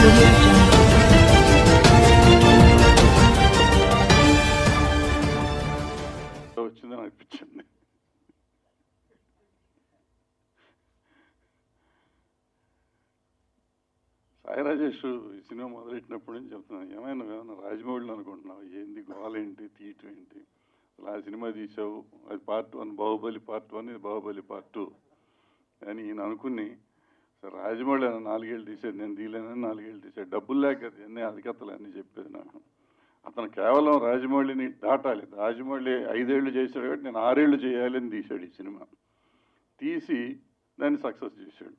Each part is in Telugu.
audio jungle. వచ్చిందని అనిపించింది సాయి రాజేష్ ఈ సినిమా మొదలెట్టినప్పటి నుంచి చెప్తున్నాను ఏమైనా నువ్వేమన్నా రాజమౌళిలో అనుకుంటున్నావు ఏంది గోలేంటి తీయటం ఏంటి అసలు ఆ సినిమా తీసావు అది part one Baahubali part one ఇది బాహుబలి పార్ట్ టూ అని ఈయన అనుకుని సరే రాజమౌళి అని నాలుగేళ్ళు తీసేది నేను తీయలేనని నాలుగేళ్ళు తీసాడు డబ్బులు లేక అది అన్నీ అధికతలు అన్నీ చెప్పేది నాకు అతను కేవలం రాజమౌళిని దాటాలి రాజమౌళి ఐదేళ్లు చేశాడు కాబట్టి నేను ఆరేళ్లు చేయాలని తీశాడు ఈ సినిమా తీసి దాన్ని సక్సెస్ చేశాడు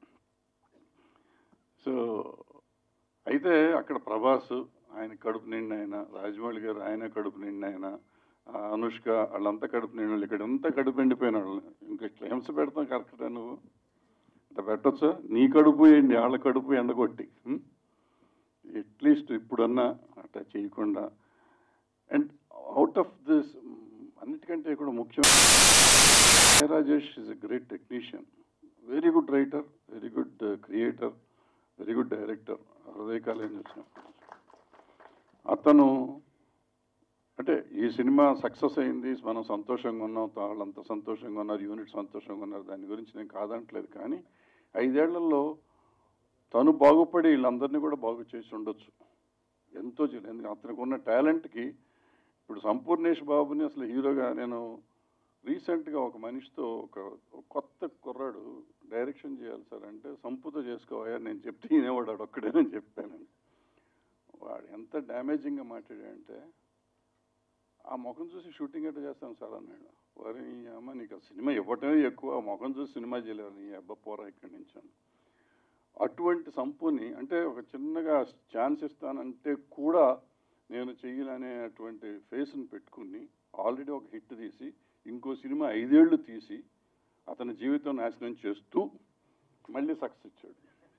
సో అయితే అక్కడ ప్రభాస్ ఆయన కడుపు నిండి ఆయన రాజమౌళి గారు ఆయన కడుపు నిండి ఆయన ఆ అనుష్క వాళ్ళంతా కడుపు నిండి వాళ్ళు ఇక్కడ అంతా కడుపు నిండిపోయిన వాళ్ళు ఇంకా క్లెయిమ్స్ పెడతాం కరెక్టా నువ్వు ఇట్లా పెట్టొచ్చా నీ కడుపు ఏంటి వాళ్ళ కడుపు ఎండగొట్టి అట్లీస్ట్ ఇప్పుడన్నా అట్లా చేయకుండా అండ్ అవుట్ ఆఫ్ దిస్ అన్నిటికంటే కూడా ముఖ్యం Sai Rajesh is a great technician very good writer very good creator very good director హృదయకాలం చూసిన అతను అంటే ఈ సినిమా సక్సెస్ అయింది మనం సంతోషంగా ఉన్నాం వాళ్ళంతా సంతోషంగా ఉన్నారు యూనిట్ సంతోషంగా ఉన్నారు దాని గురించి నేను కాదంటలేదు కానీ ఐదేళ్లలో తను బాగుపడి వీళ్ళందరినీ కూడా బాగు చేసి ఉండొచ్చు ఎంతో చేయలేదు ఎందుకంటే అతనికి ఉన్న టాలెంట్కి ఇప్పుడు సంపూర్ణేష్ బాబుని అసలు హీరోగా నేను రీసెంట్గా ఒక మనిషితో ఒక ఒక కొత్త కుర్రాడు డైరెక్షన్ చేయాలి సార్ అంటే సంపుతో చేసుకోవా నేను చెప్తే వినేవాడు ఒక్కడేనని చెప్పాను వాడు ఎంత డ్యామేజింగ్గా మాట్లాడాడంటే ఆ ముఖం చూసి షూటింగ్ ఎట్లా చేస్తాను సార్ అన్నాడు వారి నీ అమ్మ నీకు ఆ సినిమా ఇవ్వటమే ఎక్కువ ఆ ముఖం చూసి సినిమా చేయలేవు నీ అబ్బా పోరా ఇక్కడి నుంచి అని. అటువంటి సంపుని అంటే ఒక చిన్నగా ఛాన్స్ ఇస్తానంటే కూడా నేను చెయ్యననేటువంటి ఫేస్ని పెట్టుకుని ఆల్రెడీ ఒక హిట్ తీసి ఇంకో సినిమా ఐదేళ్లు తీసి అతని జీవితం నాశనం చేస్తూ మళ్ళీ సక్సెస్ ఇచ్చాడు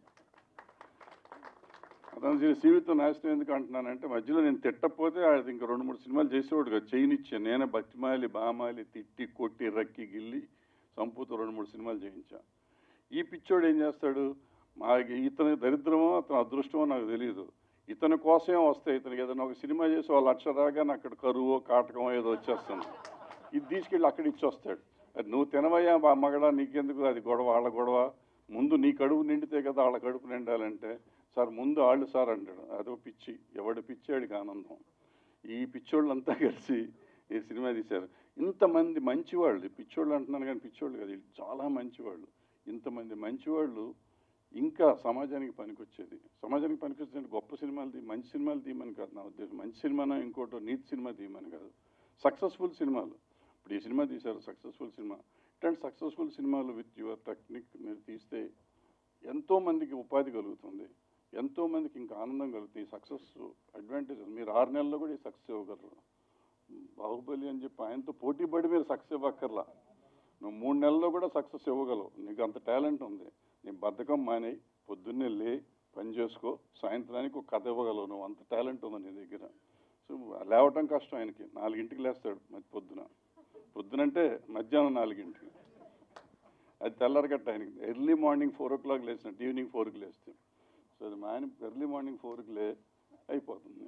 అతని జీ- జీవితం నాశనం ఎందుకు అంటున్నానంటే మధ్యలో నేను తిట్టకపోతే అది ఇంకా రెండు మూడు సినిమాలు చేసేవాడు కదా చేయనిచ్చాను నేనే బతిమాలి బామాలి తిట్టి కొట్టి రక్కి గిల్లి సంపూతో రెండు మూడు సినిమాలు చేయించా ఈ పిచ్చోడు ఏం చేస్తాడు మా ఇతని దరిద్రమో అతని అదృష్టమో నాకు తెలియదు ఇతని కోసమే వస్తాయి ఇతనికి ఏదైనా ఒక సినిమా చేసి వాళ్ళు లక్ష రాగానే అక్కడ కరువు కాటకమో ఏదో వచ్చేస్తుంది ఇది తీసుకెళ్ళి అక్కడ ఇచ్చి వస్తాడు అది నువ్వు తినవయ్యా మా మగడా నీకెందుకు అది గొడవ వాళ్ళ గొడవ ముందు నీ కడుపు నిండితే కదా వాళ్ళ కడుపు నిండాలంటే సార్ ముందు వాళ్ళు సార్ అంటాడు అదో పిచ్చి ఎవడు పిచ్చాడికి ఆనందం ఈ పిచ్చోళ్ళంతా కలిసి ఈ సినిమా తీశారు ఇంతమంది మంచివాళ్ళు ఈ పిచ్చోళ్ళు అంటున్నాను కానీ పిచ్చోళ్ళు కాదు వీళ్ళు చాలా మంచివాళ్ళు ఇంతమంది మంచివాళ్ళు ఇంకా సమాజానికి పనికొచ్చేది సమాజానికి పనికొచ్చేది గొప్ప సినిమాలు తీ మంచి సినిమాలు తీయమని కాదు నా ఉద్దేశం మంచి సినిమానో ఇంకోటో నీతి సినిమా తీయమని కాదు సక్సెస్ఫుల్ సినిమాలు ఇప్పుడు ఈ సినిమా తీశారు సక్సెస్ఫుల్ సినిమా ఇట్లాంటి సక్సెస్ఫుల్ సినిమాలు విత్ యువర్ టెక్నిక్ మీరు తీస్తే ఎంతో మందికి ఉపాధి కలుగుతుంది ఎంతో మందికి ఇంకా ఆనందం కలుగుతుంది ఈ సక్సెస్ అడ్వాంటేజ్ మీరు ఆరు నెలల్లో కూడా ఈ సక్సెస్ ఇవ్వగలరు బాహుబలి అని చెప్పి ఆయనతో పోటీ పడి మీరు సక్సెస్ ఇవ్వక్కర్లా నువ్వు మూడు నెలల్లో కూడా సక్సెస్ ఇవ్వగలవు నీకు అంత టాలెంట్ ఉంది నీ బద్ధకం మానేయి పొద్దున్నే లే పని చేసుకో సాయంత్రానికి ఒక కథ ఇవ్వగలవు నువ్వు అంత టాలెంట్ ఉంది నీ దగ్గర సో లేవటం కష్టం ఆయనకి నాలుగింటికి లేస్తాడు మరి పొద్దున పొద్దునంటే మధ్యాహ్నం నాలుగింటికి అది తెల్లరగట్ట ఆయనకి early morning four o'clock లేచినట్టు ఈవినింగ్ ఫోర్కి లేస్తే సో అది మా ఆయన ఎర్లీ మార్నింగ్ ఫోర్కి లే అయిపోతుంది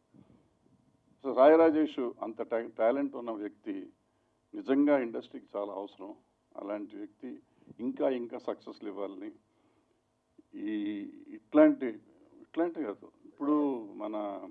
సో రాయ రాజేష్ అంత టా- టాలెంట్ ఉన్న వ్యక్తి నిజంగా ఇండస్ట్రీకి చాలా అవసరం అలాంటి వ్యక్తి ఇంకా ఇంకా సక్సెస్లు ఇవ్వాలని ఈ ఇట్లాంటి ఇట్లాంటి కాదు ఇప్పుడు మన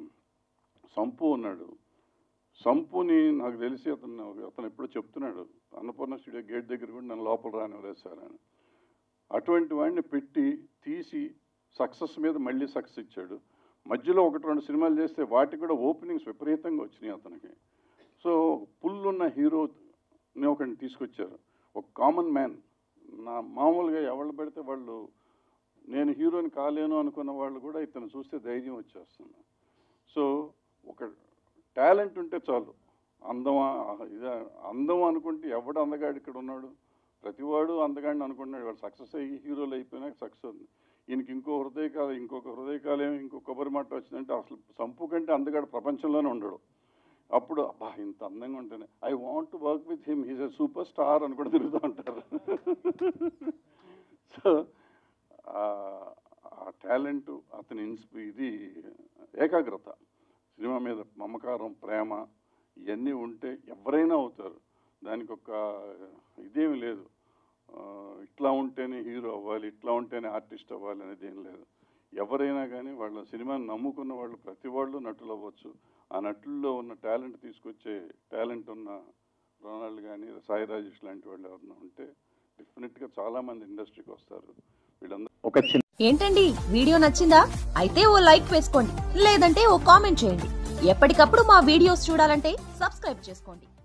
సంపు ఉన్నాడు సంపుని నాకు తెలిసి అతను అతను ఎప్పుడో చెప్తున్నాడు అన్నపూర్ణ స్టూడియో గేట్ దగ్గర కూడా నన్ను లోపల రానివ్వలేదు సార్ అని అటువంటి వాడిని పెట్టి తీసి సక్సెస్ మీద మళ్ళీ సక్సెస్ ఇచ్చాడు మధ్యలో ఒకటి రెండు సినిమాలు చేస్తే వాటికి కూడా ఓపెనింగ్స్ విపరీతంగా వచ్చినాయి అతనికి సో పుల్ ఉన్న హీరోని ఒకరిని తీసుకొచ్చారు ఒక కామన్ మ్యాన్ నా మామూలుగా ఎవరు పెడితే వాళ్ళు నేను హీరోని కాలేను అనుకున్న వాళ్ళు కూడా ఇతను చూస్తే ధైర్యం వచ్చేస్తుంది సో ఒక టాలెంట్ ఉంటే చాలు అందమా ఇదా అందం అనుకుంటే ఎవడు అందగాడు ఇక్కడ ఉన్నాడు ప్రతివాడు అందగాడిని అనుకుంటున్నాడు వాడు సక్సెస్ అయ్యి హీరోలు అయిపోయినాక సక్సెస్ ఉంది ఈయనకి ఇంకో హృదయకాలం ఇంకొక హృదయకాలం ఇంకో కొబ్బరి మాట వచ్చిందంటే అసలు సంపు కంటే అందగాడు ప్రపంచంలోనే ఉండడు అప్పుడు అబ్బా ఇంత అందంగా ఉంటేనే I want to work with him he's a superstar అని కూడా తిరుగుతూ ఉంటారు సో ఆ ఆ టాలెంట్ అతని ఇన్స్పి ఇది ఏకాగ్రత సినిమా మీద మమకారం ప్రేమ ఇవన్నీ ఉంటే ఎవరైనా అవుతారు దానికి ఒక ఇదేమి లేదు ఆ, ఇట్లా ఉంటేనే హీరో అవ్వాలి ఇట్లా ఉంటేనే ఆర్టిస్ట్ అవ్వాలి అనేది ఏం లేదు ఎవరైనా కానీ వాళ్ళ సినిమాని నమ్ముకున్న వాళ్ళు ప్రతి వాళ్ళు నటులు అవ్వచ్చు ఆ నటుల్లో ఉన్న టాలెంట్ తీసుకొచ్చే టాలెంట్ ఉన్న రొనాల్డ్ కానీ సాయి రాజేష్ లాంటి వాళ్ళు ఎవరైనా ఉంటే డెఫినెట్గా చాలామంది ఇండస్ట్రీకి వస్తారు వీళ్ళందరూ ఒక చిన్న ఏంటండి వీడియో నచ్చిందా అయితే ఓ లైక్ వేసుకోండి లేదంటే ఓ కామెంట్ చేయండి ఎప్పటికప్పుడు మా వీడియోస్ చూడాలంటే సబ్స్క్రైబ్ చేసుకోండి